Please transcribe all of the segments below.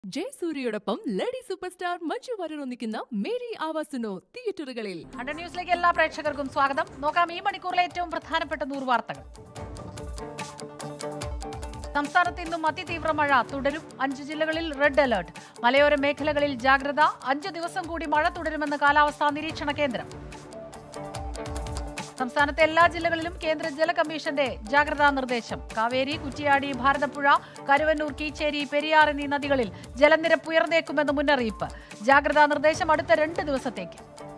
ജയസൂര്യയോടൊപ്പം lady super star Manju Warrier ഒന്നിക്കുന്ന മേരി ആവാസുനോ തിയേറ്ററുകളിൽ hundred ന്യൂസിലേക്ക് എല്ലാ പ്രേക്ഷകർക്കും സ്വാഗതം നോക്കാം ഈ മണിക്കൂറിലെ ഏറ്റവും പ്രധാനപ്പെട്ട നൂറ് വാർത്തകൾ സംസ്ഥാനത്ത് ഇന്നും അതിതീവ്ര മഴ തുടരും അഞ്ച് ജില്ലകളിൽ റെഡ് അലർട്ട് മലയോര മേഖലകളിൽ ജാഗ്രത അഞ്ച് ദിവസം കൂടി മഴ തുടരുമെന്ന് കാലാവസ്ഥാ നിരീക്ഷണ കേന്ദ്രം സംസ്ഥാനത്തെ എല്ലാ ജില്ലകളിലും കേന്ദ്ര ജല കമ്മീഷന്റെ ജാഗ്രതാ നിർദ്ദേശം കാവേരി കുറ്റിയാടി ഭാരതപ്പുഴ കരുവന്നൂർ കീച്ചേരി പെരിയാർ എന്നീ നദികളിൽ ജലനിരപ്പ് ഉയർന്നേക്കുമെന്ന് മുന്നറിയിപ്പ് ജാഗ്രതാ നിർദ്ദേശം അടുത്ത രണ്ട് ദിവസത്തേക്ക്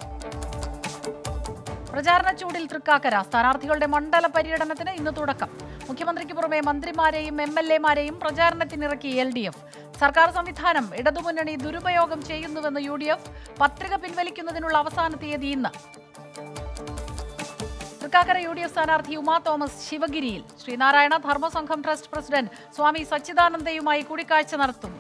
പ്രചാരണ ചൂടിൽ തൃക്കാക്കര സ്ഥാനാർത്ഥികളുടെ മണ്ഡല പര്യടനത്തിന് ഇന്ന് തുടക്കം മുഖ്യമന്ത്രിക്ക് പുറമെ മന്ത്രിമാരെയും എം എൽ എമാരെയും പ്രചാരണത്തിനിറക്കി എൽ ഡി എഫ് സർക്കാർ സംവിധാനം ഇടതുമുന്നണി ദുരുപയോഗം ചെയ്യുന്നുവെന്ന് യു ഡി എഫ് പത്രിക പിൻവലിക്കുന്നതിനുള്ള അവസാന തീയതി ഇന്ന് തൃക്കാക്കര യു ഡി എഫ് സ്ഥാനാർത്ഥി ഉമാ തോമസ് ശിവഗിരിയിൽ ശ്രീനാരായണ ധർമ്മസംഘം ട്രസ്റ്റ് പ്രസിഡന്റ് സ്വാമി സച്ചിദാനന്ദയുമായി കൂടിക്കാഴ്ച നടത്തും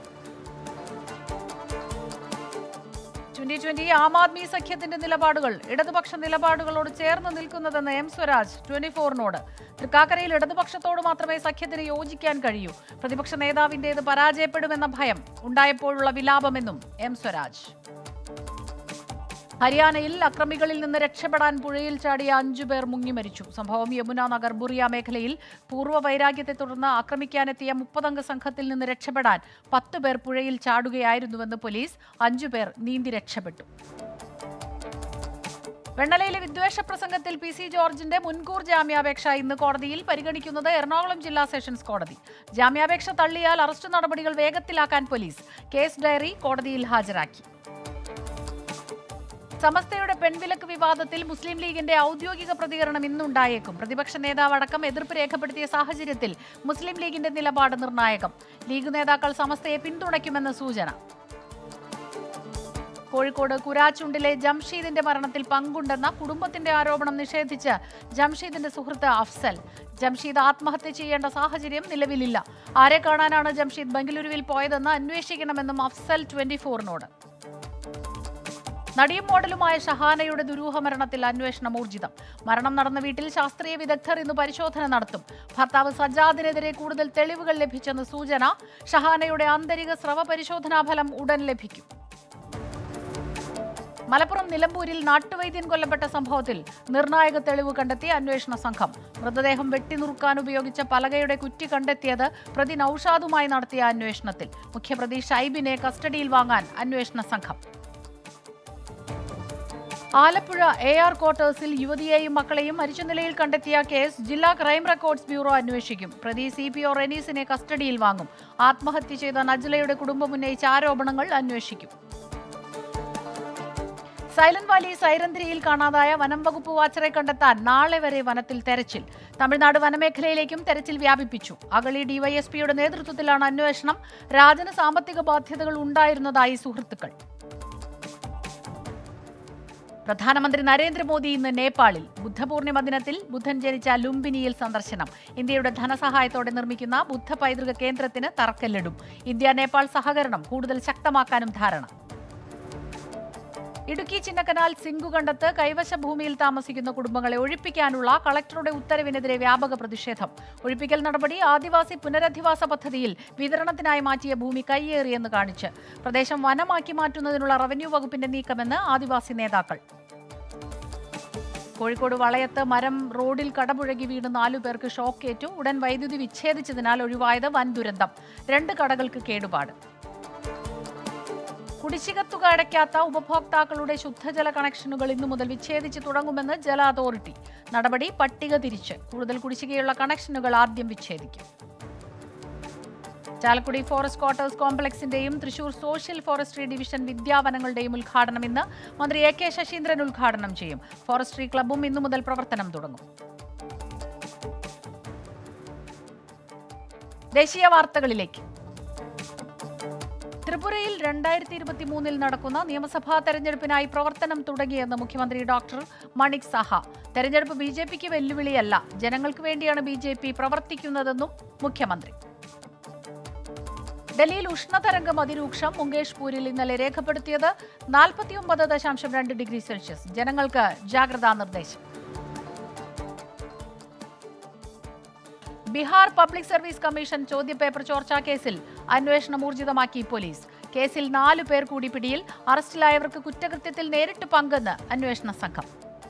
ട്വന്റി ട്വന്റി ആം ആദ്മി സഖ്യത്തിന്റെ നിലപാടുകൾ ഇടതുപക്ഷ നിലപാടുകളോട് ചേർന്ന് നിൽക്കുന്നതെന്ന് എം സ്വരാജ് ട്വന്റി ഫോറിനോട് തൃക്കാക്കരയിൽ ഇടതുപക്ഷത്തോട് മാത്രമേ സഖ്യത്തിന് യോജിക്കാൻ കഴിയൂ പ്രതിപക്ഷ നേതാവിന്റേത് പരാജയപ്പെടുമെന്ന ഭയം ഉണ്ടായപ്പോഴുള്ള വിലാപമെന്നും എം സ്വരാജ് ഹരിയാനയിൽ അക്രമികളിൽ നിന്ന് രക്ഷപ്പെടാൻ പുഴയിൽ ചാടിയ അഞ്ചു പേർ മുങ്ങി മരിച്ചു സംഭവം യമുന നഗർ ബുറിയ മേഖലയിൽ പൂർവ്വ വൈരാഗ്യത്തെ തുടർന്ന് ആക്രമിക്കാനെത്തിയ മുപ്പതംഗ സംഘത്തിൽ നിന്ന് രക്ഷപ്പെടാൻ പത്ത് പേർ പുഴയിൽ ചാടുകയായിരുന്നുവെന്ന് പോലീസ് അഞ്ചു പേർ നീന്തി രക്ഷപ്പെട്ടു വെണ്ണലയിലെ വിദ്വേഷ പ്രസംഗത്തിൽ പി സി ജോർജിന്റെ മുൻകൂർ ജാമ്യാപേക്ഷ ഇന്ന് കോടതിയിൽ പരിഗണിക്കുന്നത് എറണാകുളം ജില്ലാ സെഷൻസ് കോടതി ജാമ്യാപേക്ഷ തള്ളിയാൽ അറസ്റ്റ് നടപടികൾ വേഗത്തിലാക്കാൻ പോലീസ് കേസ് ഡയറി കോടതിയിൽ ഹാജരാക്കി സമസ്തയുടെ പെൺവിലക്ക് വിവാദത്തിൽ മുസ്ലിം ലീഗിന്റെ ഔദ്യോഗിക പ്രതികരണം ഇന്നുണ്ടായേക്കും പ്രതിപക്ഷ നേതാവ് അടക്കം എതിർപ്പ് രേഖപ്പെടുത്തിയ സാഹചര്യത്തിൽ മുസ്ലിം ലീഗിന്റെ നിലപാട് നിർണായകം ലീഗ് നേതാക്കൾ സമസ്തയെ പിന്തുണയ്ക്കുമെന്ന് സൂചന കോഴിക്കോട് കുരാച്ചുണ്ടിലെ ജംഷീദിന്റെ മരണത്തിൽ പങ്കുണ്ടെന്ന കുടുംബത്തിന്റെ ആരോപണം നിഷേധിച്ച് ജംഷീദിന്റെ സുഹൃത്ത് അഫ്സൽ ജംഷീദ് ആത്മഹത്യ ചെയ്യേണ്ട സാഹചര്യം നിലവിലില്ല ആരെ കാണാനാണ് ജംഷീദ് ബംഗളൂരുവിൽ പോയതെന്ന് അന്വേഷിക്കണമെന്നും അഫ്സൽ ട്വന്റി ഫോറിനോട് നടിയും മോഡലുമായ ഷഹാനയുടെ ദുരൂഹ മരണത്തിൽ അന്വേഷണം ഊർജിതം മരണം നടന്ന വീട്ടിൽ ശാസ്ത്രീയ വിദഗ്ധർ ഇന്ന് പരിശോധന നടത്തും ഭർത്താവ് സജാദിനെതിരെ കൂടുതൽ തെളിവുകൾ ലഭിച്ചെന്ന് സൂചന ഷഹാനയുടെ ആന്തരിക സ്രവ പരിശോധനാ ഫലം ഉടൻ ലഭിക്കും മലപ്പുറം നിലമ്പൂരിൽ നാട്ടുവൈദ്യൻ കൊല്ലപ്പെട്ട സംഭവത്തിൽ നിർണായക തെളിവ് കണ്ടെത്തിയ അന്വേഷണ സംഘം മൃതദേഹം വെട്ടിനുറുക്കാൻ ഉപയോഗിച്ച പലകയുടെ കുറ്റി കണ്ടെത്തിയത് പ്രതി നൌഷാദുമായി നടത്തിയ അന്വേഷണത്തിൽ മുഖ്യപ്രതി ഷൈബിനെ കസ്റ്റഡിയിൽ വാങ്ങാൻ അന്വേഷണ സംഘം ആലപ്പുഴ എ ആർ ക്വാർട്ടേഴ്സിൽ യുവതിയെയും മക്കളെയും മരിച്ച നിലയിൽ കണ്ടെത്തിയ കേസ് ജില്ലാ ക്രൈം റെക്കോർഡ്സ് ബ്യൂറോ അന്വേഷിക്കും പ്രതി സി പി ഒ റെനീസിനെ കസ്റ്റഡിയിൽ വാങ്ങും ആത്മഹത്യ ചെയ്ത നജ്ലയുടെ കുടുംബം ഉന്നയിച്ച ആരോപണങ്ങൾ അന്വേഷിക്കും സൈലന്റ് വാലി സൈരന്ധ്രിയിൽ കാണാതായ വനം വകുപ്പ് വാച്ചറെ കണ്ടെത്താൻ നാളെ വരെ വനത്തിൽ തെരച്ചിൽ തമിഴ്നാട് വനമേഖലയിലേക്കും തെരച്ചിൽ വ്യാപിപ്പിച്ചു അഗളി ഡിവൈഎസ്പിയുടെ നേതൃത്വത്തിലാണ് അന്വേഷണം രാജന് സാമ്പത്തിക ബാധ്യതകൾ ഉണ്ടായിരുന്നതായി സുഹൃത്തുക്കൾ പ്രധാനമന്ത്രി നരേന്ദ്രമോദി ഇന്ന് നേപ്പാളിൽ ബുദ്ധപൂർണിമ ദിനത്തിൽ ബുദ്ധൻ ജനിച്ച ലുംബിനിയിൽ സന്ദർശനം ഇന്ത്യയുടെ ധനസഹായത്തോടെ നിർമ്മിക്കുന്ന ബുദ്ധ പൈതൃക കേന്ദ്രത്തിന് തറക്കല്ലിടും ഇന്ത്യ നേപ്പാൾ സഹകരണം കൂടുതൽ ശക്തമാക്കാനും ധാരണ ഇടുക്കി ചിന്നക്കനാൽ സിംഗുകണ്ടത്ത് കൈവശ ഭൂമിയിൽ താമസിക്കുന്ന കുടുംബങ്ങളെ ഒഴിപ്പിക്കാനുള്ള കളക്ടറുടെ ഉത്തരവിനെതിരെ വ്യാപക പ്രതിഷേധം ഒഴിപ്പിക്കൽ നടപടി ആദിവാസി പുനരധിവാസ പദ്ധതിയിൽ വിതരണത്തിനായി മാറ്റിയ ഭൂമി കൈയേറിയെന്ന് കാണിച്ച് പ്രദേശം വനമാക്കി മാറ്റുന്നതിനുള്ള റവന്യൂ വകുപ്പിന്റെ നീക്കമെന്ന് ആദിവാസി നേതാക്കൾ കോഴിക്കോട് വളയത്ത് മരം റോഡിൽ കടപുഴകി വീണ് നാലു പേർക്ക് ഷോക്കേറ്റു ഉടൻ വൈദ്യുതി വിച്ഛേദിച്ചതിനാൽ ഒഴിവായത് വൻ ദുരന്തം രണ്ട് കടകൾക്ക് കേടുപാട് കുടിശ്ശിക തുക അടയ്ക്കാത്ത ഉപഭോക്താക്കളുടെ ശുദ്ധജല കണക്ഷനുകൾ ഇന്നു മുതൽ വിച്ഛേദിച്ച് തുടങ്ങുമെന്ന് ജല അതോറിറ്റി നടപടി പട്ടിക തിരിച്ച് കൂടുതൽ കുടിശ്ശികയുള്ള കണക്ഷനുകൾ ആദ്യം വിച്ഛേദിക്കും ചാലക്കുടി ഫോറസ്റ്റ് ക്വാർട്ടേഴ്സ് കോംപ്ലക്സിന്റെയും തൃശൂർ സോഷ്യൽ ഫോറസ്ട്രി ഡിവിഷൻ വിദ്യാവനങ്ങളുടെയും ഉദ്ഘാടനം ഇന്ന് മന്ത്രി എ കെ ശശീന്ദ്രൻ ഉദ്ഘാടനം ചെയ്യും ഫോറസ്ട്രി ക്ലബ്ബും ഇന്നു മുതൽ പ്രവർത്തനം തുടങ്ങും ദേശീയ വാർത്തകളിലേക്ക് ത്രിപുരയിൽ രണ്ടായിരത്തി ഇരുപത്തി മൂന്നിൽ നടക്കുന്ന നിയമസഭാ തെരഞ്ഞെടുപ്പിനായി പ്രവർത്തനം തുടങ്ങിയെന്ന് മുഖ്യമന്ത്രി ഡോക്ടർ മണിക് സഹ തെരഞ്ഞെടുപ്പ് ബി ജെ പിക്ക് വെല്ലുവിളിയല്ല ജനങ്ങൾക്ക് വേണ്ടിയാണ് ബി ജെ പി പ്രവർത്തിക്കുന്നതെന്നും മുഖ്യമന്ത്രി ഡൽഹിയിൽ ഉഷ്ണതരംഗം അതിരൂക്ഷം മുങ്കേഷ്പൂരിൽ ഇന്നലെ രേഖപ്പെടുത്തിയത് നാൽപ്പത്തിയൊമ്പത് ദശാംശം രണ്ട് ഡിഗ്രി സെൽഷ്യസ് ജനങ്ങൾക്ക് ജാഗ്രതാ നിർദ്ദേശം ബീഹാർ പബ്ലിക് സർവീസ് കമ്മീഷൻ ചോദ്യപേപ്പർ ചോർച്ചാ കേസിൽ അന്വേഷണം ഊർജിതമാക്കി പോലീസ് കേസിൽ നാലു പേർ കൂടി പിടിയിൽ അറസ്റ്റിലായവർക്ക് കുറ്റകൃത്യത്തിൽ നേരിട്ട് പങ്കെന്ന് അന്വേഷണ സംഘം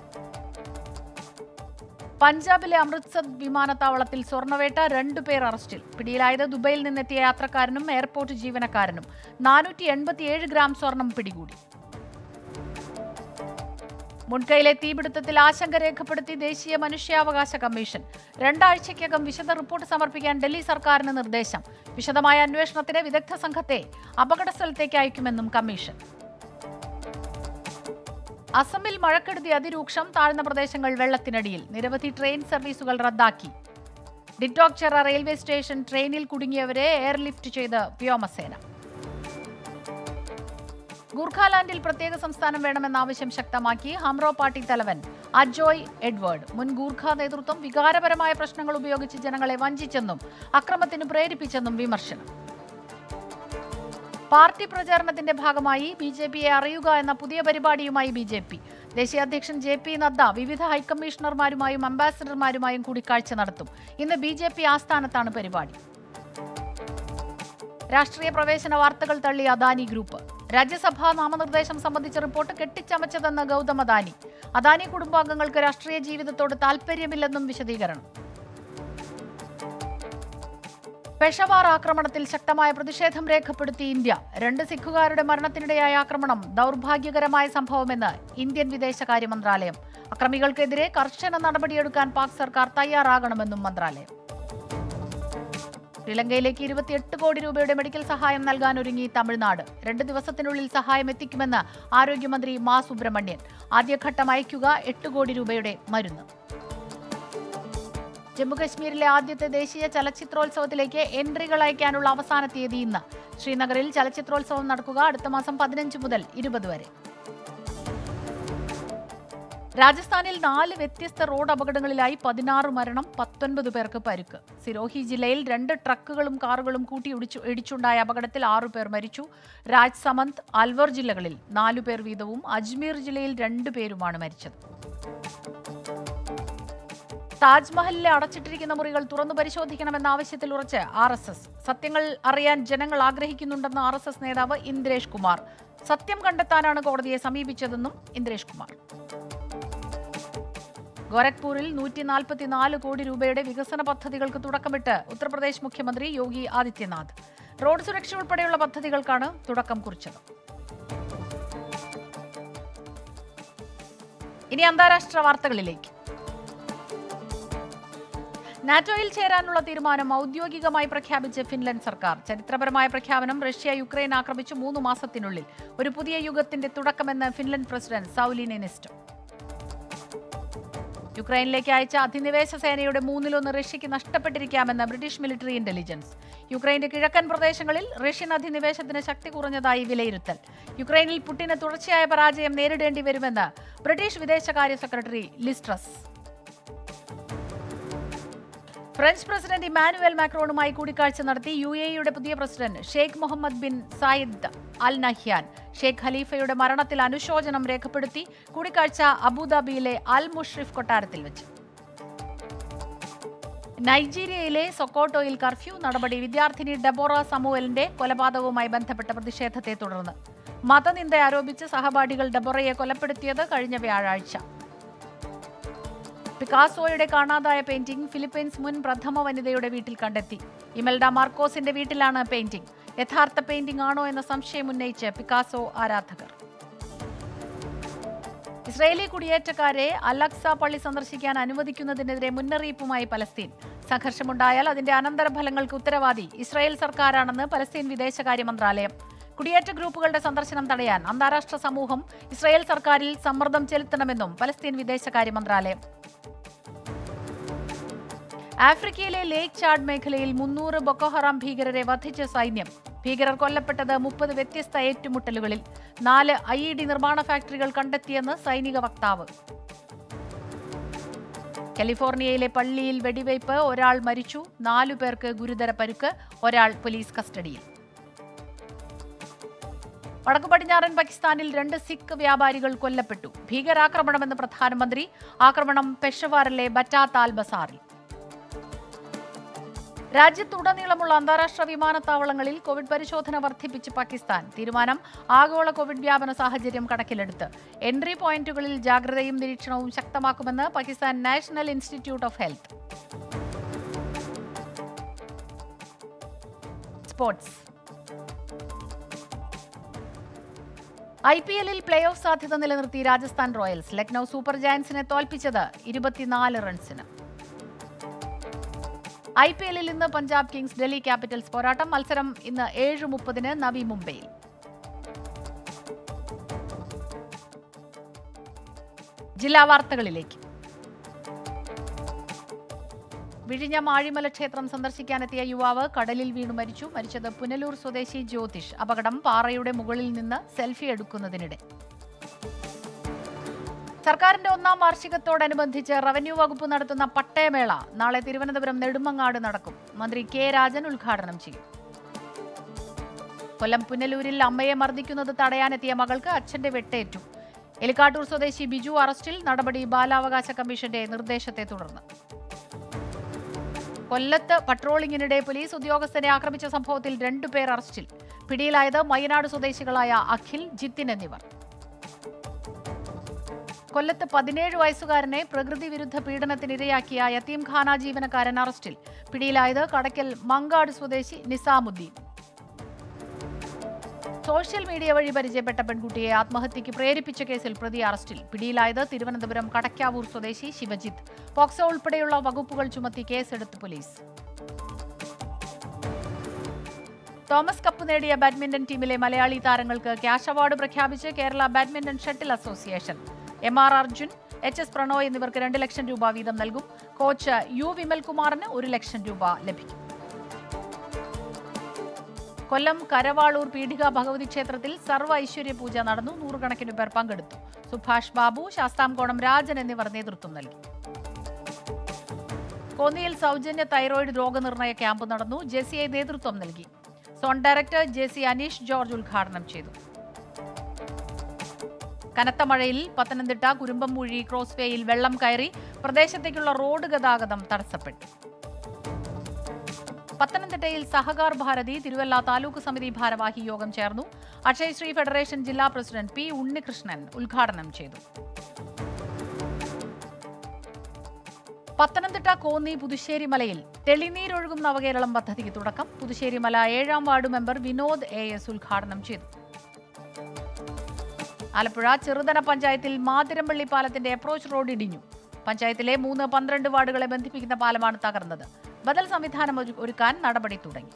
പഞ്ചാബിലെ അമൃത്സർ വിമാനത്താവളത്തിൽ സ്വർണ്ണവേട്ട രണ്ടുപേർ അറസ്റ്റിൽ പിടിയിലായത് ദുബൈയിൽ നിന്നെത്തിയ യാത്രക്കാരനും എയർപോർട്ട് ജീവനക്കാരനും നാനൂറ്റി എൺപത്തിയേഴ് ഗ്രാം സ്വർണം പിടികൂടി മുൻകൈയിലെ തീപിടുത്തത്തിൽ ആശങ്ക രേഖപ്പെടുത്തി ദേശീയ മനുഷ്യാവകാശ കമ്മീഷൻ രണ്ടാഴ്ചയ്ക്കകം വിശദ റിപ്പോർട്ട് സമർപ്പിക്കാൻ ഡൽഹി സർക്കാരിന് നിർദ്ദേശം വിശദമായ അന്വേഷണത്തിന് വിദഗ്ധ സംഘത്തെ അപകട സ്ഥലത്തേക്ക് അയക്കുമെന്നും കമ്മീഷൻ അസമിൽ മഴക്കെടുതി അതിരൂക്ഷം താഴ്ന്ന പ്രദേശങ്ങൾ വെള്ളത്തിനടിയിൽ നിരവധി ട്രെയിൻ സർവീസുകൾ റദ്ദാക്കി ഡിറ്റോക്ചറ റെയിൽവേ സ്റ്റേഷൻ ട്രെയിനിൽ കുടുങ്ങിയവരെ എയർലിഫ്റ്റ് ചെയ്ത് വ്യോമസേന ഗൂർഖാലാൻഡിൽ പ്രത്യേക സംസ്ഥാനം വേണമെന്ന ആവശ്യം ശക്തമാക്കി ഹംറോ പാർട്ടി തലവൻ അജോയ് എഡ്വേർഡ് മുൻ ഗൂർഖ നേതൃത്വം വികാരപരമായ പ്രശ്നങ്ങൾ ഉപയോഗിച്ച് ജനങ്ങളെ വഞ്ചിച്ചെന്നും അക്രമത്തിന് പ്രേരിപ്പിച്ചെന്നും വിമർശനം പാർട്ടി പ്രചാരണത്തിന്റെ ഭാഗമായി ബി ജെ പിയെ അറിയുക എന്ന പുതിയ പരിപാടിയുമായി ബി ജെ പി ദേശീയ അധ്യക്ഷൻ ജെ പി നദ്ദ വിവിധ ഹൈക്കമ്മീഷണർമാരുമായും അംബാസഡർമാരുമായും കൂടിക്കാഴ്ച നടത്തും ഇന്ന് ബി ജെ പി ആസ്ഥാനത്താണ് പരിപാടി രാഷ്ട്രീയ പ്രവേശന വാർത്തകൾ തള്ളി അദാനി ഗ്രൂപ്പ് രാജ്യസഭാ നാമനിർദ്ദേശം സംബന്ധിച്ച റിപ്പോർട്ട് കെട്ടിച്ചമച്ചതെന്ന് ഗൗതം അദാനി അദാനി കുടുംബാംഗങ്ങൾക്ക് രാഷ്ട്രീയ ജീവിതത്തോട് താൽപര്യമില്ലെന്നും വിശദീകരണം പെഷവാർ ആക്രമണത്തിൽ ശക്തമായ പ്രതിഷേധം രേഖപ്പെടുത്തി ഇന്ത്യ രണ്ട് സിഖുകാരുടെ മരണത്തിനിടയായ ആക്രമണം ദൗർഭാഗ്യകരമായ സംഭവമെന്ന് ഇന്ത്യൻ വിദേശകാര്യ മന്ത്രാലയം അക്രമികൾക്കെതിരെ കർശന നടപടിയെടുക്കാൻ പാക് സർക്കാർ തയ്യാറാകണമെന്നും മന്ത്രാലയം ശ്രീലങ്കയിലേക്ക് ഇരുപത്തിയെട്ട് കോടി രൂപയുടെ മെഡിക്കൽ സഹായം നൽകാൻ ഒരുങ്ങി തമിഴ്നാട് രണ്ട് ദിവസത്തിനുള്ളിൽ സഹായം എത്തിക്കുമെന്ന് ആരോഗ്യമന്ത്രി മാ സുബ്രഹ്മണ്യൻ ആദ്യഘട്ടം അയക്കുക എട്ട് കോടി രൂപയുടെ മരുന്ന് ജമ്മുകശ്മീരിലെ ആദ്യത്തെ ദേശീയ ചലച്ചിത്രോത്സവത്തിലേക്ക് എൻട്രികൾ അയക്കാനുള്ള അവസാന തീയതി ഇന്ന് ശ്രീനഗറിൽ ചലച്ചിത്രോത്സവം നടക്കുക അടുത്ത മാസം പതിനഞ്ച് മുതൽ ഇരുപത് വരെ രാജസ്ഥാനിൽ നാല് വ്യത്യസ്ത റോഡ് അപകടങ്ങളിലായി പതിനാറ് മരണം പത്തൊൻപത് പേർക്ക് പരുക്ക് സിരോഹി ജില്ലയിൽ രണ്ട് ട്രക്കുകളും കാറുകളും കൂട്ടി ഇടിച്ചു ഇടിച്ചുണ്ടായ അപകടത്തിൽ ആറു പേർ മരിച്ചു രാജ് സമന്ത് അൽവർ ജില്ലകളിൽ നാലു പേർ വീതവും അജ്മീർ ജില്ലയിൽ രണ്ടു പേരുമാണ് മരിച്ചത് താജ്മഹലിലെ അടച്ചിട്ടിരിക്കുന്ന മുറികൾ തുറന്നു പരിശോധിക്കണമെന്ന ആവശ്യത്തിൽ ഉറച്ച് ആർ എസ് എസ് സത്യങ്ങൾ അറിയാൻ ജനങ്ങൾ ആഗ്രഹിക്കുന്നുണ്ടെന്ന് ആർ എസ് എസ് നേതാവ് ഇന്ദ്രേഷ് കുമാർ സത്യം കണ്ടെത്താനാണ് കോടതിയെ സമീപിച്ചതെന്നും ഇന്ദ്രേഷ് കുമാർ ഗോരഖ്പൂരിൽ നൂറ്റി നാൽപ്പത്തിനാല് കോടി രൂപയുടെ വികസന പദ്ധതികൾക്ക് തുടക്കമിട്ട് ഉത്തർപ്രദേശ് മുഖ്യമന്ത്രി യോഗി ആദിത്യനാഥ് റോഡ് സുരക്ഷ ഉൾപ്പെടെയുള്ള പദ്ധതികൾക്കാണ് തുടക്കം കുറിച്ചത് ഇനി അന്താരാഷ്ട്ര വാർത്തകളിലേക്ക് നാറ്റോയിൽ ചേരാനുള്ള തീരുമാനം ഔദ്യോഗികമായി പ്രഖ്യാപിച്ച് ഫിൻലൻഡ് സർക്കാർ ചരിത്രപരമായ പ്രഖ്യാപനം റഷ്യ യുക്രൈൻ ആക്രമിച്ചു മൂന്ന് മാസത്തിനുള്ളിൽ ഒരു പുതിയ യുഗത്തിന്റെ തുടക്കമെന്ന് ഫിൻലൻഡ് പ്രസിഡന്റ് സൗലി നിനിസ്റ്റോ യുക്രൈനിലേക്ക് അയച്ച അധിനിവേശ സേനയുടെ മൂന്നിലൊന്ന് റഷ്യയ്ക്ക് നഷ്ടപ്പെട്ടിരിക്കാമെന്ന് ബ്രിട്ടീഷ് മിലിറ്ററി ഇന്റലിജൻസ് യുക്രൈന്റെ കിഴക്കൻ പ്രദേശങ്ങളിൽ റഷ്യൻ അധിനിവേശത്തിന് ശക്തി കുറഞ്ഞതായി വിലയിരുത്തൽ യുക്രൈനിൽ പുട്ടിന് തുടർച്ചയായ പരാജയം നേരിടേണ്ടി വരുമെന്ന് ബ്രിട്ടീഷ് വിദേശകാര്യ secretary Liz Truss French president Emmanuel മാക്രോണുമായി കൂടിക്കാഴ്ച നടത്തി യു എയുടെ പുതിയ president Sheikh Mohammed bin Zayed Al Nahyan Sheikh ഖലീഫയുടെ മരണത്തിൽ അനുശോചനം രേഖപ്പെടുത്തി കൂടിക്കാഴ്ച അബുദാബിയിലെ അൽ മുഷ്രിഫ് കൊട്ടാരത്തിൽ വെച്ച് നൈജീരിയയിലെ സൊക്കോട്ടോയിൽ കർഫ്യൂ നടപടി വിദ്യാർത്ഥിനി ഡെബോറ സമൂവലിന്റെ കൊലപാതകവുമായി ബന്ധപ്പെട്ട പ്രതിഷേധത്തെ തുടർന്ന് മതനിന്ദ ആരോപിച്ച് സഹപാഠികൾ ഡെബോറയെ കൊലപ്പെടുത്തിയത് കഴിഞ്ഞ വ്യാഴാഴ്ച പിക്കാസോയുടെ കാണാതായ പെയിന്റിംഗ് ഫിലിപ്പീൻസ് മുൻ പ്രഥമ വനിതയുടെ വീട്ടിൽ കണ്ടെത്തി ഇമൽഡ മാർക്കോസിന്റെ വീട്ടിലാണ് പെയിന്റിംഗ് യഥാർത്ഥ പെയിന്റിംഗ് ആണോ എന്ന സംശയം ഉന്നയിച്ച് പിക്കാസോ ആരാധകർ ഇസ്രയേലി കുടിയേറ്റക്കാരെ അലക്സ പള്ളി സന്ദർശിക്കാൻ അനുവദിക്കുന്നതിനെതിരെ മുന്നറിയിപ്പുമായി പലസ്തീൻ സംഘർഷമുണ്ടായാൽ അതിന്റെ അനന്തരഫലങ്ങൾക്ക് ഉത്തരവാദി ഇസ്രായേൽ സർക്കാരാണെന്ന് പലസ്തീൻ വിദേശകാര്യ മന്ത്രാലയം കുടിയേറ്റ ഗ്രൂപ്പുകളുടെ സന്ദർശനം തടയാൻ അന്താരാഷ്ട്ര സമൂഹം ഇസ്രായേൽ സർക്കാരിൽ സമ്മർദ്ദം ചെലുത്തണമെന്നും പലസ്തീൻ വിദേശകാര്യ മന്ത്രാലയം ആഫ്രിക്കയിലെ ലേക്ക് ചാഡ് മേഖലയിൽ മുന്നൂറ് ബൊക്കോഹറാം ഭീകരരെ വധിച്ച സൈന്യം ഭീകരർ കൊല്ലപ്പെട്ടത് മുപ്പത് വ്യത്യസ്ത ഏറ്റുമുട്ടലുകളിൽ നാല് ഐ ഇ ഡി നിർമ്മാണ ഫാക്ടറികൾ കണ്ടെത്തിയെന്ന് സൈനിക വക്താവ് കാലിഫോർണിയയിലെ പള്ളിയിൽ വെടിവയ്പ് ഒരാൾ മരിച്ചു നാലു പേർക്ക് ഗുരുതര പരുക്ക് ഒരാൾ പോലീസ് കസ്റ്റഡിയിൽ വടക്കു പടിഞ്ഞാറൻ പാകിസ്ഥാനിൽ രണ്ട് സിഖ് വ്യാപാരികൾ കൊല്ലപ്പെട്ടു ഭീകരാക്രമണമെന്ന് പ്രധാനമന്ത്രി ആക്രമണം പെഷവാറിലെ ബറ്റാതാൽ ബസാറിൽ രാജ്യത്തുടനീളമുള്ള അന്താരാഷ്ട്ര വിമാനത്താവളങ്ങളിൽ കോവിഡ് പരിശോധന വർദ്ധിപ്പിച്ച് പാകിസ്ഥാൻ തീരുമാനം ആഗോള കോവിഡ് വ്യാപന സാഹചര്യം കണക്കിലെടുത്ത് എൻട്രി പോയിന്റുകളിൽ ജാഗ്രതയും നിരീക്ഷണവും ശക്തമാക്കുമെന്ന് Pakistan national institute of health sports I P എല്ലിൽ പ്ലേ ഓഫ് സാധ്യത നിലനിർത്തി രാജസ്ഥാൻ റോയൽസ് ലക്നൌ സൂപ്പർ ജയൻസിനെ തോൽപ്പിച്ചത് ഇരുപത്തിനാല് റൺസിന് ഐ പി എല്ലിൽ ഇന്ന് പഞ്ചാബ് കിങ്സ് ഡൽഹി ക്യാപിറ്റൽസ് പോരാട്ടം മത്സരം ഇന്ന് ഏഴ് മുപ്പതിന് നവി മുംബൈയിൽ ജില്ലാ വാർത്തകളിലേക്ക് വിഴിഞ്ഞം ആഴിമല ക്ഷേത്രം സന്ദർശിക്കാനെത്തിയ യുവാവ് കടലിൽ വീണു മരിച്ചു മരിച്ചത് പുനലൂർ സ്വദേശി ജ്യോതിഷ് അപകടം പാറയുടെ മുകളിൽ നിന്ന് സെൽഫി എടുക്കുന്നതിനിടെ സർക്കാരിന്റെ ഒന്നാം വാർഷികത്തോടനുബന്ധിച്ച് റവന്യൂ വകുപ്പ് നടത്തുന്ന പട്ടയമേള നാളെ തിരുവനന്തപുരം നെടുമങ്ങാട് നടക്കും മന്ത്രി കെ രാജൻ ഉദ്ഘാടനം ചെയ്യും കൊല്ലം പുനലൂരിൽ അമ്മയെ മർദ്ദിക്കുന്നത് തടയാനെത്തിയ മകൾക്ക് അച്ഛന്റെ വെട്ടേറ്റു എലിക്കാട്ടൂർ സ്വദേശി ബിജു അറസ്റ്റിൽ നടപടി ബാലാവകാശ കമ്മീഷന്റെ നിർദ്ദേശത്തെ തുടർന്ന് കൊല്ലത്ത് പട്രോളിംഗിനിടെ പോലീസ് ഉദ്യോഗസ്ഥരെ ആക്രമിച്ച സംഭവത്തിൽ രണ്ടുപേർ അറസ്റ്റിൽ പിടിയിലായത് മയ്യനാട് സ്വദേശികളായ അഖിൽ ജിത്തിൻ എന്നിവർ കൊല്ലത്ത് പതിനേഴ് വയസ്സുകാരനെ പ്രകൃതി വിരുദ്ധ പീഡനത്തിനിരയാക്കിയ യത്തീംഖാന ജീവനക്കാരൻ അറസ്റ്റിൽ പിടിയിലായത് കടയ്ക്കൽ മങ്കാട് സ്വദേശി നിസാമുദ്ദീൻ സോഷ്യൽ മീഡിയ വഴി പരിചയപ്പെട്ട പെൺകുട്ടിയെ ആത്മഹത്യയ്ക്ക് പ്രേരിപ്പിച്ച കേസിൽ പ്രതി അറസ്റ്റിൽ പിടിയിലായത് തിരുവനന്തപുരം കടക്കാവൂർ സ്വദേശി ശിവജിത്ത് പോക്സോ ഉൾപ്പെടെയുള്ള വകുപ്പുകൾ ചുമത്തി കേസെടുത്ത് പോലീസ് തോമസ് കപ്പ് നേടിയ ബാഡ്മിന്റൺ ടീമിലെ മലയാളി താരങ്ങൾക്ക് ക്യാഷ് അവാർഡ് പ്രഖ്യാപിച്ച് Kerala badminton shuttle association M R Arjun H S Prannoy എന്നിവർക്ക് രണ്ട് ലക്ഷം രൂപ വീതം നൽകും കോച്ച് യു വിമൽകുമാറിന് ഒരു ലക്ഷം രൂപ ലഭിക്കും കൊല്ലം കരവാളൂർ പീഠിക ഭഗവതി ക്ഷേത്രത്തിൽ സർവ്വ ഐശ്വര്യ പൂജ നടന്നു നൂറുകണക്കിന് പേർ പങ്കെടുത്തു സുഭാഷ് ബാബു ശാസ്താംകോണം രാജൻ എന്നിവർ നേതൃത്വം നൽകി കോന്നിയിൽ സൗജന്യ തൈറോയിഡ് രോഗനിർണയ ക്യാമ്പ് നടന്നു ജെസിഐ നേതൃത്വം നൽകി zone director J C Aneesh George ഉദ്ഘാടനം ചെയ്തു കനത്ത മഴയിൽ പത്തനംതിട്ട കുരുമ്പംമൂഴി ക്രോസ് വേയിൽ വെള്ളം കയറി പ്രദേശത്തേക്കുള്ള റോഡ് ഗതാഗതം തടസ്സപ്പെട്ടു പത്തനംതിട്ടയിൽ സഹകാർ ഭാരതി തിരുവല്ല താലൂക്ക് സമിതി ഭാരവാഹി യോഗം ചേർന്നു അക്ഷയശ്രീ ഫെഡറേഷൻ ജില്ലാ പ്രസിഡന്റ് പി ഉണ്ണികൃഷ്ണൻ ഉദ്ഘാടനം ചെയ്തു പത്തനംതിട്ട കോന്നി പുതുശ്ശേരി മലയിൽ തെളിനീരൊഴുകും നവകേരളം പദ്ധതിക്ക് തുടക്കം പുതുശ്ശേരി മല ഏഴാം ward member Vinod A S ഉദ്ഘാടനം ചെയ്തു ആലപ്പുഴ ചെറുതന പഞ്ചായത്തിൽ മാതിരമ്പള്ളി പാലത്തിന്റെ അപ്രോച്ച് റോഡ് ഇടിഞ്ഞു പഞ്ചായത്തിലെ മൂന്ന് പന്ത്രണ്ട് വാർഡുകളെ ബന്ധിപ്പിക്കുന്ന പാലമാണ് തകർന്നത് ബദൽ സംവിധാനം ഒരു- ഒരുക്കാൻ നടപടി തുടങ്ങി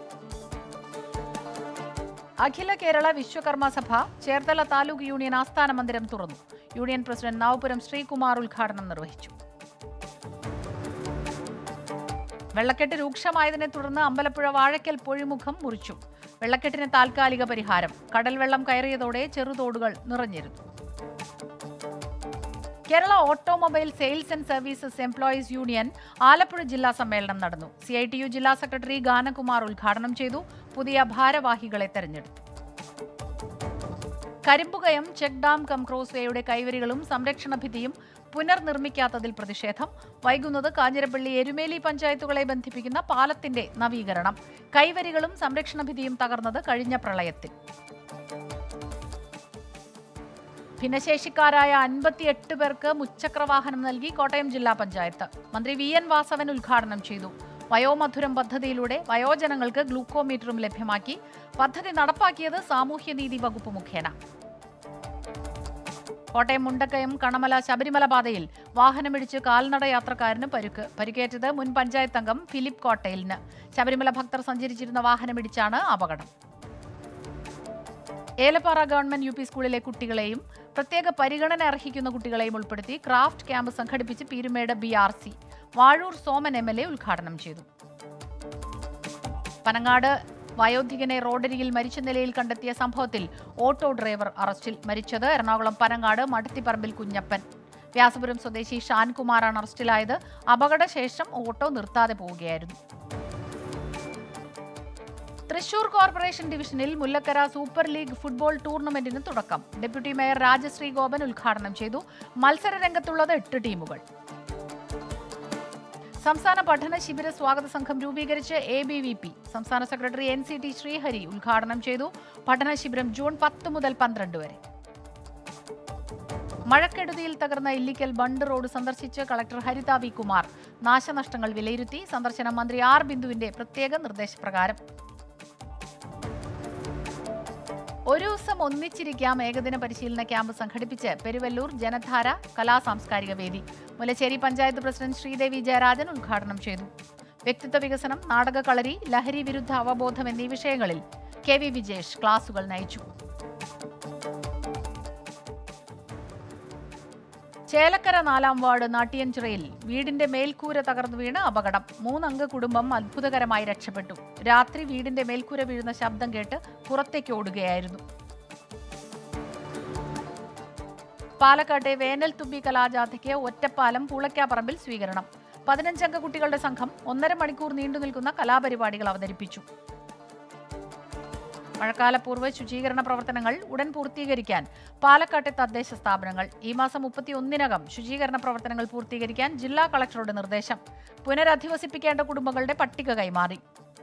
അഖില കേരള വിശ്വകർമ്മ സഭ ചേർത്തല താലൂക്ക് യൂണിയൻ ആസ്ഥാന മന്ദിരം തുറന്നു യൂണിയൻ പ്രസിഡന്റ് നാവുപുരം ശ്രീകുമാർ ഉദ്ഘാടനം നിർവഹിച്ചു വെള്ളക്കെട്ട് രൂക്ഷമായതിനെ തുടർന്ന് അമ്പലപ്പുഴ വാഴക്കൽ പൊഴിമുഖം മുറിച്ചു വെള്ളക്കെട്ടിന് താൽക്കാലിക പരിഹാരം കടൽ വെള്ളം കയറിയതോടെ ചെറുതോടുകൾ നിറഞ്ഞിരുന്നു Kerala automobile sales and services employees union Alappuzha ജില്ലാ സമ്മേളനം നടന്നു സി ഐ ടി യു ജില്ലാ സെക്രട്ടറി ഗാനകുമാർ ഉദ്ഘാടനം ചെയ്തു പുതിയ ഭാരവാഹികളെ തെരഞ്ഞെടുത്തു Karimpukayam check dam cum cross വേയുടെ കൈവരികളും സംരക്ഷണ ഭിത്തിയും പുനർനിർമ്മിക്കാത്തതിൽ പ്രതിഷേധം വൈകുന്നത് കാഞ്ഞിരപ്പള്ളി എരുമേലി പഞ്ചായത്തുകളെ ബന്ധിപ്പിക്കുന്ന പാലത്തിന്റെ നവീകരണം കൈവരികളും സംരക്ഷണ ഭിത്തിയും തകർന്നത് കഴിഞ്ഞ പ്രളയത്തിൽ ഭിന്നശേഷിക്കാരായ അൻപത്തിയെട്ട് പേർക്ക് മുച്ചക്രവാഹനം നൽകി കോട്ടയം ജില്ലാ പഞ്ചായത്ത് മന്ത്രി വി എൻ വാസവൻ ഉദ്ഘാടനം ചെയ്തു വയോമധുരം പദ്ധതിയിലൂടെ വയോജനങ്ങൾക്ക് ഗ്ലൂക്കോമീറ്ററും ലഭ്യമാക്കി പദ്ധതി നടപ്പാക്കിയത് സാമൂഹ്യനീതി വകുപ്പ് മുഖേന കോട്ടയം മുണ്ടക്കയം കണമല ശബരിമല പാതയിൽ വാഹനമിടിച്ച് കാൽനട യാത്രക്കാരന് പരുക്ക് പരിക്കേറ്റത് മുൻ പഞ്ചായത്ത് അംഗം ഫിലിപ്പ് കോട്ടയിലിന് ശബരിമല ഭക്തർ സഞ്ചരിച്ചിരുന്ന വാഹനമിടിച്ചാണ് അപകടം ഏലപ്പാറ ഗവൺമെന്റ് യു പി സ്കൂളിലെ കുട്ടികളെയും പ്രത്യേക പരിഗണന അർഹിക്കുന്ന കുട്ടികളെയും ഉൾപ്പെടുത്തി ക്രാഫ്റ്റ് ക്യാമ്പ് സംഘടിപ്പിച്ച് Peerumade B R C Vazhoor Soman M L A ഉദ്ഘാടനം ചെയ്തു പനങ്ങാട് വയോധികനെ റോഡരികിൽ മരിച്ച നിലയിൽ കണ്ടെത്തിയ സംഭവത്തിൽ ഓട്ടോ ഡ്രൈവർ അറസ്റ്റിൽ മരിച്ചത് എറണാകുളം പനങ്ങാട് മടത്തിപ്പറമ്പിൽ കുഞ്ഞപ്പൻ വ്യാസപുരം സ്വദേശി ഷാൻകുമാറാണ് അറസ്റ്റിലായത് അപകടശേഷം ഓട്ടോ നിർത്താതെ പോവുകയായിരുന്നു തൃശൂർ കോർപ്പറേഷൻ ഡിവിഷനിൽ മുല്ലക്കര സൂപ്പർ ലീഗ് ഫുട്ബോൾ ടൂർണമെന്റിന് തുടക്കം ഡെപ്യൂട്ടി മേയർ രാജശ്രീ ഗോപൻ ഉദ്ഘാടനം ചെയ്തു മത്സര രംഗത്തുള്ളത് എട്ട് ടീമുകൾ സംസ്ഥാന പഠന ശിബിര സ്വാഗത സംഘം രൂപീകരിച്ച് എ ബി വി പി സംസ്ഥാന secretary N C T Sreehari ഉദ്ഘാടനം ചെയ്തു പഠന ശിബിരം ജൂൺ പത്ത് മുതൽ പന്ത്രണ്ട് വരെ മഴക്കെടുതിയിൽ തകർന്ന ഇല്ലിക്കൽ ബണ്ട് റോഡ് സന്ദർശിച്ച് കളക്ടർ ഹരിത വി കുമാർ നാശനഷ്ടങ്ങൾ വിലയിരുത്തി സന്ദർശനം മന്ത്രി ആർ ബിന്ദുവിന്റെ പ്രത്യേക നിർദ്ദേശപ്രകാരം ഒരു ദിവസം ഒന്നിച്ചിരിക്കാം ഏകദിന പരിശീലന ക്യാമ്പ് സംഘടിപ്പിച്ച് പെരുവല്ലൂർ ജനധാര കലാ സാംസ്കാരിക വേദി മുലശ്ശേരി പഞ്ചായത്ത് പ്രസിഡന്റ് ശ്രീദേവി ജയരാജൻ ഉദ്ഘാടനം ചെയ്തു വ്യക്തിത്വ വികസനം നാടക കളരി ലഹരി വിരുദ്ധ അവബോധം എന്നീ വിഷയങ്ങളിൽ കെ വി വിജേഷ് ക്ലാസുകൾ നയിച്ചു ചേലക്കര നാലാം വാർഡ് നാട്ടിയഞ്ചിറയിൽ വീടിന്റെ മേൽക്കൂര തകർന്നു വീണ് അപകടം മൂന്നംഗ കുടുംബം അത്ഭുതകരമായി രക്ഷപ്പെട്ടു രാത്രി വീടിന്റെ മേൽക്കൂര വീഴുന്ന ശബ്ദം കേട്ട് പുറത്തേക്ക് ഓടുകയായിരുന്നു പാലക്കാട്ടെ വേനൽ തുമ്പി കലാജാഥയ്ക്ക് ഒറ്റപ്പാലം പൂളയ്ക്കാപ്പറമ്പിൽ സ്വീകരണം പതിനഞ്ചംഗ കുട്ടികളുടെ സംഘം ഒന്നര മണിക്കൂർ നീണ്ടു നിൽക്കുന്ന കലാപരിപാടികൾ അവതരിപ്പിച്ചു മഴക്കാലപൂർവ്വ ശുചീകരണ പ്രവർത്തനങ്ങൾ ഉടൻ പൂർത്തീകരിക്കാൻ പാലക്കാട്ടെ തദ്ദേശ സ്ഥാപനങ്ങൾ ഈ മാസം മുപ്പത്തിയൊന്നിനകം ശുചീകരണ പ്രവർത്തനങ്ങൾ പൂർത്തീകരിക്കാൻ ജില്ലാ കളക്ടറുടെ നിർദ്ദേശം പുനരധിവസിപ്പിക്കേണ്ട കുടുംബങ്ങളുടെ പട്ടിക കൈമാറി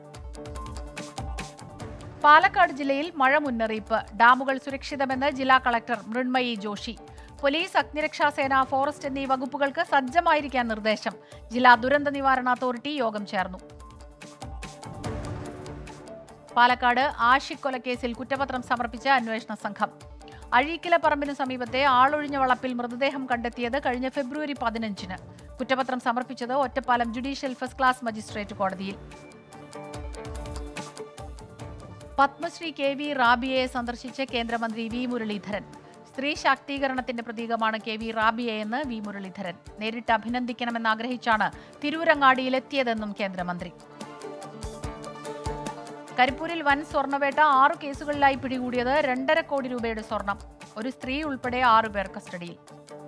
പാലക്കാട് ജില്ലയിൽ മഴ മുന്നറിയിപ്പ് ഡാമുകൾ സുരക്ഷിതമെന്ന് ജില്ലാ കളക്ടർ മൃണ്മയി ജോഷി പോലീസ് അഗ്നിരക്ഷാസേന ഫോറസ്റ്റ് എന്നീ വകുപ്പുകൾക്ക് സജ്ജമായിരിക്കാൻ നിർദ്ദേശം ജില്ലാ ദുരന്ത നിവാരണ അതോറിറ്റി യോഗം ചേർന്നു പാലക്കാട് ആഷിഖ് കൊലക്കേസിൽ കുറ്റപത്രം സമർപ്പിച്ച അന്വേഷണ സംഘം അഴീക്കില പറമ്പിനു സമീപത്തെ ആളൊഴിഞ്ഞ വളപ്പിൽ മൃതദേഹം കണ്ടെത്തിയത് കഴിഞ്ഞ ഫെബ്രുവരി പതിനഞ്ചിന് കുറ്റപത്രം സമർപ്പിച്ചത് Ottapalam judicial first class magistrate കോടതിയിൽ പത്മശ്രീ കെ വി റാബിയയെ സന്ദർശിച്ച് കേന്ദ്രമന്ത്രി വി മുരളീധരൻ സ്ത്രീ ശാക്തീകരണത്തിന്റെ പ്രതീകമാണ് കെ വി റാബിയയെന്ന് വി മുരളീധരൻ നേരിട്ട് അഭിനന്ദിക്കണമെന്ന് ആഗ്രഹിച്ചാണ് തിരൂരങ്ങാടിയിലെത്തിയതെന്നും കേന്ദ്രമന്ത്രി കരിപ്പൂരിൽ വൻ സ്വർണ്ണവേട്ട ആറു കേസുകളിലായി പിടികൂടിയത് രണ്ടര കോടി രൂപയുടെ സ്വർണം ഒരു സ്ത്രീ ഉൾപ്പെടെ ആറുപേർ കസ്റ്റഡിയിൽ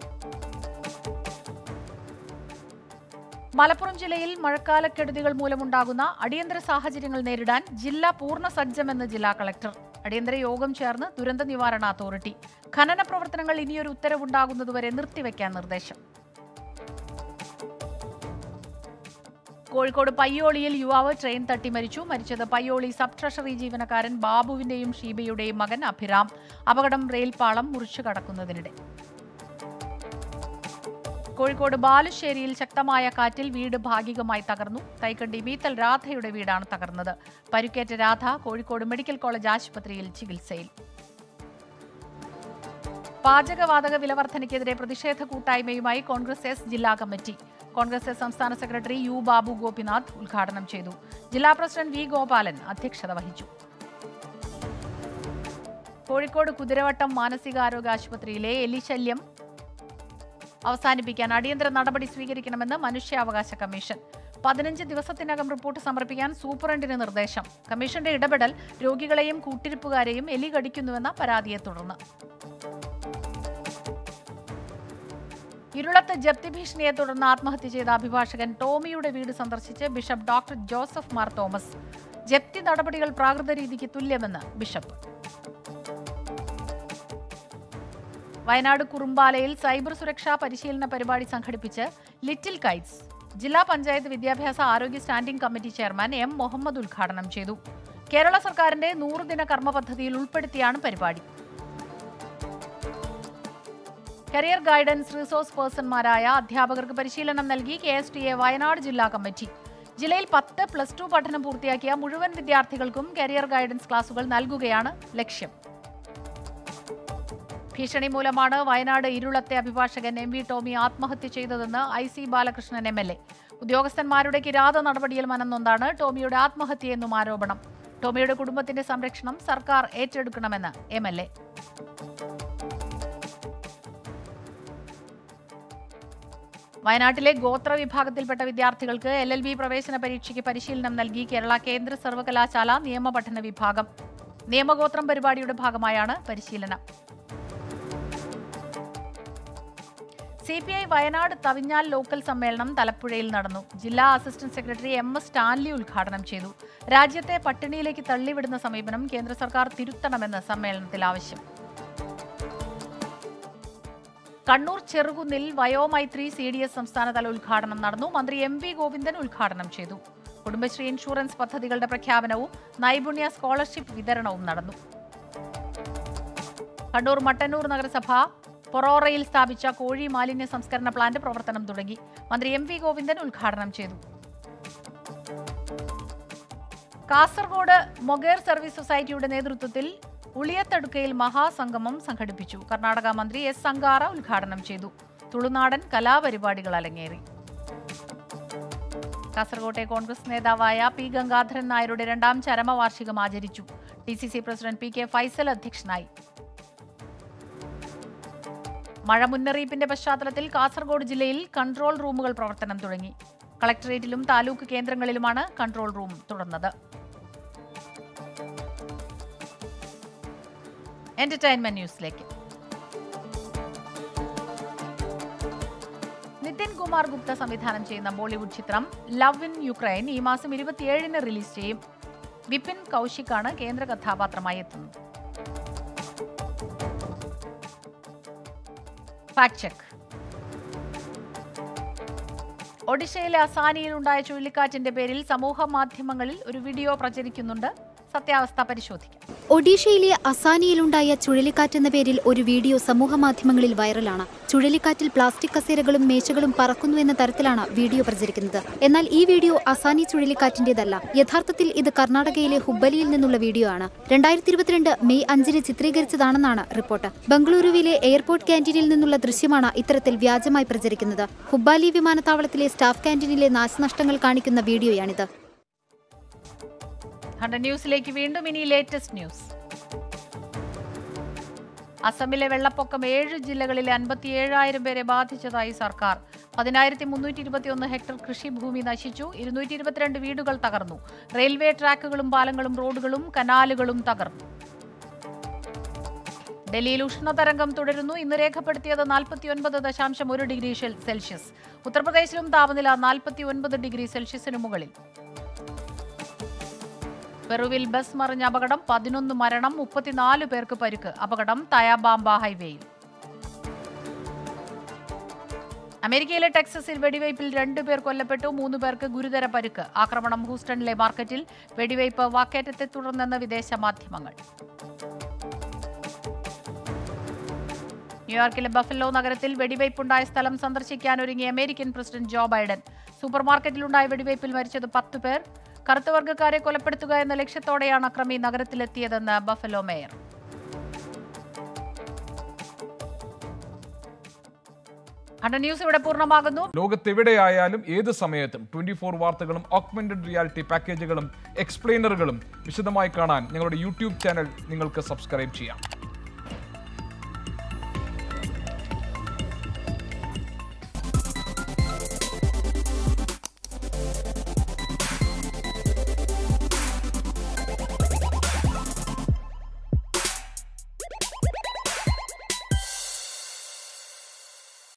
മലപ്പുറം ജില്ലയിൽ മഴക്കാലക്കെടുതികൾ മൂലമുണ്ടാകുന്ന അടിയന്തര സാഹചര്യങ്ങൾ നേരിടാൻ ജില്ല പൂർണ്ണ സജ്ജമെന്ന് ജില്ലാ കളക്ടർ അടിയന്തര യോഗം ചേർന്ന് ദുരന്ത നിവാരണ അതോറിറ്റി ഖനന പ്രവർത്തനങ്ങൾ ഇനിയൊരു ഉത്തരവുണ്ടാകുന്നതുവരെ നിർത്തിവെക്കാൻ നിർദ്ദേശം കോഴിക്കോട് പയ്യോളിയിൽ യുവാവ് ട്രെയിൻ തട്ടി മരിച്ചു മരിച്ചത് പയ്യോളി സബ് ട്രഷറി ജീവനക്കാരൻ ബാബുവിന്റെയും ഷീബയുടെയും മകൻ അഭിറാം അപകടം റെയിൽപാളം മുറിച്ചു കടക്കുന്നതിനിടെ കോഴിക്കോട് ബാലുശ്ശേരിയിൽ ശക്തമായ കാറ്റിൽ വീട് ഭാഗികമായി തകർന്നു തൈക്കണ്ടി ബീത്തൽ രാധയുടെ വീടാണ് തകർന്നത് പരുക്കേറ്റ രാധ കോഴിക്കോട് മെഡിക്കൽ കോളേജ് ആശുപത്രിയിൽ ചികിത്സയിൽ പാചകവാതക വിലവർദ്ധനയ്ക്കെതിരെ പ്രതിഷേധ കൂട്ടായ്മയുമായി കോൺഗ്രസ് എസ് ജില്ലാ കമ്മിറ്റി കോൺഗ്രസ് എസ് സംസ്ഥാന സെക്രട്ടറി യു ബാബു ഗോപിനാഥ് ഉദ്ഘാടനം ചെയ്തു ജില്ലാ പ്രസിഡന്റ് വി ഗോപാലൻ അധ്യക്ഷത വഹിച്ചു കോഴിക്കോട് കുതിരവട്ടം മാനസികാരോഗ്യ ആശുപത്രിയിലെ എലിശല്യം അവസാനിപ്പിക്കാൻ അടിയന്തര നടപടി സ്വീകരിക്കണമെന്ന് മനുഷ്യാവകാശ കമ്മീഷൻ പതിനഞ്ച് ദിവസത്തിനകം റിപ്പോർട്ട് സമർപ്പിക്കാൻ സൂപ്രണ്ടിന് നിർദ്ദേശം കമ്മീഷന്റെ ഇടപെടൽ രോഗികളെയും കൂട്ടിരിപ്പുകാരെയും എലി കടിക്കുന്നുവെന്ന പരാതിയെ തുടർന്ന് ഇരുളത്ത് ജപ്തി ഭീഷണിയെ തുടർന്ന് ആത്മഹത്യ ചെയ്ത അഭിഭാഷകൻ ടോമിയുടെ വീട് സന്ദർശിച്ച് ബിഷപ്പ് ഡോക്ടർ ജോസഫ് മാർ തോമസ് ജപ്തി നടപടികൾ പ്രാകൃത രീതിക്ക് തുല്യമെന്ന് ബിഷപ്പ് വയനാട് കുറുമ്പാലയിൽ സൈബർ സുരക്ഷാ പരിശീലന പരിപാടി സംഘടിപ്പിച്ച് ലിറ്റിൽ കൈറ്റ്സ് ജില്ലാ പഞ്ചായത്ത് വിദ്യാഭ്യാസ ആരോഗ്യ standing committee chairman M Muhammad ഉദ്ഘാടനം ചെയ്തു കേരള സർക്കാരിന്റെ നൂറുദിന കർമ്മ പദ്ധതിയിൽ ഉൾപ്പെടുത്തിയാണ് പരിപാടി കരിയർ ഗൈഡൻസ് റിസോഴ്സ് പേഴ്സൺമാരായ അധ്യാപകർക്ക് പരിശീലനം നൽകി K S T A Wayanad ജില്ലാ കമ്മിറ്റി ജില്ലയിൽ പത്ത് പ്ലസ് ടു പഠനം പൂർത്തിയാക്കിയ മുഴുവൻ വിദ്യാർത്ഥികൾക്കും കരിയർ ഗൈഡൻസ് ക്ലാസുകൾ നൽകുകയാണ് ലക്ഷ്യം ഭീഷണി മൂലമാണ് വയനാട് ഇരുളത്തെ അഭിഭാഷകൻ എം വി ടോമി ആത്മഹത്യ ചെയ്തതെന്ന് I C Balakrishnan M L A ഉദ്യോഗസ്ഥന്മാരുടെ കിരാത നടപടിയിൽ മനംനൊന്താണ് ടോമിയുടെ ആത്മഹത്യയെന്നും ആരോപണം ടോമിയുടെ കുടുംബത്തിന്റെ സംരക്ഷണം സർക്കാർ ഏറ്റെടുക്കണമെന്ന് എം എൽ എ വയനാട്ടിലെ ഗോത്ര വിഭാഗത്തിൽപ്പെട്ട വിദ്യാർത്ഥികൾക്ക് എൽ എൽ ബി പ്രവേശന പരീക്ഷയ്ക്ക് പരിശീലനം നൽകി കേരള കേന്ദ്ര സർവകലാശാല നിയമപഠന വിഭാഗം നിയമഗോത്രം പരിപാടിയുടെ ഭാഗമായാണ് പരിശീലനം C P I Wayanad Thavinjal local സമ്മേളനം തലപ്പുഴയിൽ നടന്നു ജില്ലാ assistant secretary M S Stanley ഉദ്ഘാടനം ചെയ്തു രാജ്യത്തെ പട്ടിണിയിലേക്ക് തള്ളിവിടുന്ന സമീപനം കേന്ദ്ര സർക്കാർ തിരുത്തണമെന്ന് സമ്മേളനത്തിൽ ആവശ്യം കണ്ണൂർ ചെറുകുന്നിൽ വയോമൈത്രി സി ഡി എസ് സംസ്ഥാനതല ഉദ്ഘാടനം നടന്നു മന്ത്രി എം വി ഗോവിന്ദൻ ഉദ്ഘാടനം ചെയ്തു കുടുംബശ്രീ ഇൻഷുറൻസ് പദ്ധതികളുടെ പ്രഖ്യാപനവും നൈപുണ്യ സ്കോളർഷിപ്പ് വിതരണവും നടന്നു കണ്ണൂർ മട്ടന്നൂർ നഗരസഭ പൊറോറയിൽ സ്ഥാപിച്ച കോഴി മാലിന്യ സംസ്കരണ പ്ലാന്റ് പ്രവർത്തനം തുടങ്ങി മന്ത്രി എം വി ഗോവിന്ദൻ ഉദ്ഘാടനം ചെയ്തു കാസർഗോഡ് മൊഗേർ സർവീസ് സൊസൈറ്റിയുടെ നേതൃത്വത്തിൽ ഉളിയത്തടുക്കയിൽ മഹാസംഗമം സംഘടിപ്പിച്ചു കർണാടക മന്ത്രി എസ് സംഗാറ ഉദ്ഘാടനം ചെയ്തു തുളുനാടൻ കലാപരിപാടികൾ അലങ്ങേറി കാസർകോട്ടെ കോൺഗ്രസ് നേതാവായ പി ഗംഗാധരൻ നായരുടെ രണ്ടാം ചരമവാർഷികം ആചരിച്ചു D C C president P K Faisal അധ്യക്ഷനായി മഴ മുന്നറിയിപ്പിന്റെ പശ്ചാത്തലത്തിൽ കാസർഗോഡ് ജില്ലയിൽ കൺട്രോൾ റൂമുകൾ പ്രവർത്തനം തുടങ്ങി കളക്ടറേറ്റിലും താലൂക്ക് കേന്ദ്രങ്ങളിലുമാണ് കൺട്രോൾ റൂം തുറന്നത് എന്റർടൈൻമെന്റ് ന്യൂസിലേക്ക് നിതിൻ കുമാർ ഗുപ്ത സംവിധാനം ചെയ്യുന്ന ബോളിവുഡ് ചിത്രം ലവ് ഇൻ യുക്രൈൻ ഈ മാസം ഇരുപത്തിയേഴിന് റിലീസ് ചെയ്യും വിപിൻ കൗശിക്കാണ് കേന്ദ്ര കഥാപാത്രമായി എത്തുന്നത് ഫാക്ട് ചെക്ക് ഒഡീഷയിലെ അസാനിയിലുണ്ടായ ചുഴലിക്കാറ്റിന്റെ പേരിൽ സമൂഹ മാധ്യമങ്ങളിൽ ഒരു വീഡിയോ പ്രചരിക്കുന്നുണ്ട് സത്യാവസ്ഥ പരിശോധിക്കാം ഒഡീഷയിലെ അസാനിയിലുണ്ടായ ചുഴലിക്കാറ്റ് എന്ന പേരിൽ ഒരു വീഡിയോ സമൂഹമാധ്യമങ്ങളിൽ വൈറലാണ് ചുഴലിക്കാറ്റിൽ പ്ലാസ്റ്റിക് കസേരകളും മേശകളും പറക്കുന്നു എന്ന തരത്തിലാണ് വീഡിയോ പ്രചരിക്കുന്നത് എന്നാൽ ഈ വീഡിയോ അസാനി ചുഴലിക്കാറ്റിന്റേതല്ല യഥാർത്ഥത്തിൽ ഇത് കർണാടകയിലെ ഹുബ്ബലിയിൽ നിന്നുള്ള വീഡിയോ ആണ് രണ്ടായിരത്തി ഇരുപത്തിരണ്ട് മെയ് അഞ്ചിന് ചിത്രീകരിച്ചതാണെന്നാണ് റിപ്പോർട്ട് ബംഗളൂരുവിലെ എയർപോർട്ട് ക്യാന്റീനിൽ നിന്നുള്ള ദൃശ്യമാണ് ഇത്തരത്തിൽ വ്യാജമായി പ്രചരിക്കുന്നത് ഹുബ്ബാലി വിമാനത്താവളത്തിലെ സ്റ്റാഫ് ക്യാന്റീനിലെ നാശനഷ്ടങ്ങൾ കാണിക്കുന്ന വീഡിയോയാണിത് ഹണ്ടൻ ന്യൂസിലേക്ക് വീണ്ടും ഇനി ലേറ്റസ്റ്റ് ന്യൂസ് അസമിലെ വെള്ളപ്പൊക്കം ഏഴ് ജില്ലകളിലെ അൻപത്തിയേഴായിരം പേരെ ബാധിച്ചതായി സർക്കാർ പതിനായിരത്തി മുന്നൂറ്റി ഇരുപത്തിയൊന്ന് ഹെക്ടർ കൃഷിഭൂമി നശിച്ചു ഇരുന്നൂറ്റി ഇരുപത്തിരണ്ട് വീടുകൾ തകർന്നു റെയിൽവേ ട്രാക്കുകളും പാലങ്ങളും റോഡുകളും കനാലുകളും തകർന്നു ഡൽഹിയിൽ ഉഷ്ണതരംഗം തുടരുന്നു ഇന്ന് രേഖപ്പെടുത്തിയത് നാൽപ്പത്തിയൊൻപത് ദശാംശം ഒരു ഡിഗ്രി ഷെൽ- സെൽഷ്യസ് ഉത്തർപ്രദേശിലും താപനില നാൽപ്പത്തി ഒൻപത് ഡിഗ്രി സെൽഷ്യസിന് മുകളിൽ പെറുവിൽ ബസ് മറിഞ്ഞ അപകടം പതിനൊന്ന് മരണം മുപ്പത്തിനാല് പേർക്ക് പരിക്ക് അപകടം തയാബാംബ ഹൈവേയിൽ അമേരിക്കയിലെ ടെക്സസിൽ വെടിവയ്പിൽ രണ്ടു പേർ കൊല്ലപ്പെട്ടു മൂന്ന് പേർക്ക് ഗുരുതര പരിക്ക് ആക്രമണം ഹൂസ്റ്റണിലെ മാർക്കറ്റിൽ വെടിവയ്പ് വാക്കേറ്റത്തെ തുടർന്നെന്ന് വിദേശ മാധ്യമങ്ങൾ ന്യൂയോർക്കിലെ ബഫല്ലോ നഗരത്തിൽ വെടിവയ്പുണ്ടായ സ്ഥലം സന്ദർശിക്കാൻ ഒരുങ്ങിയ അമേരിക്കൻ പ്രസിഡന്റ് ജോ ബൈഡൻ സൂപ്പർമാർക്കറ്റിലുണ്ടായ വെടിവയ്പിൽ മരിച്ചത് പത്ത് പേർ കറുത്ത വർഗ്ഗക്കാരെ കൊലപ്പെടുത്തുക എന്ന ലക്ഷ്യത്തോടെയാണ് അക്രമി നഗരത്തിലെത്തിയതെന്ന് ബഫലോ മേയർ ഹണ്ടൻ ന്യൂസ് ഇവിടെ പൂർണ്ണമാകുന്നു ലോകത്തെവിടെയായാലും ഏത് സമയത്തും ട്വന്റി ഫോർ വാർത്തകളും ഓഗ്മെന്റഡ് റിയാലിറ്റി പാക്കേജുകളും എക്സ്പ്ലെയിനറുകളും വിശദമായി കാണാൻ ഞങ്ങളുടെ യൂട്യൂബ് ചാനൽ നിങ്ങൾക്ക് സബ്സ്ക്രൈബ് ചെയ്യാം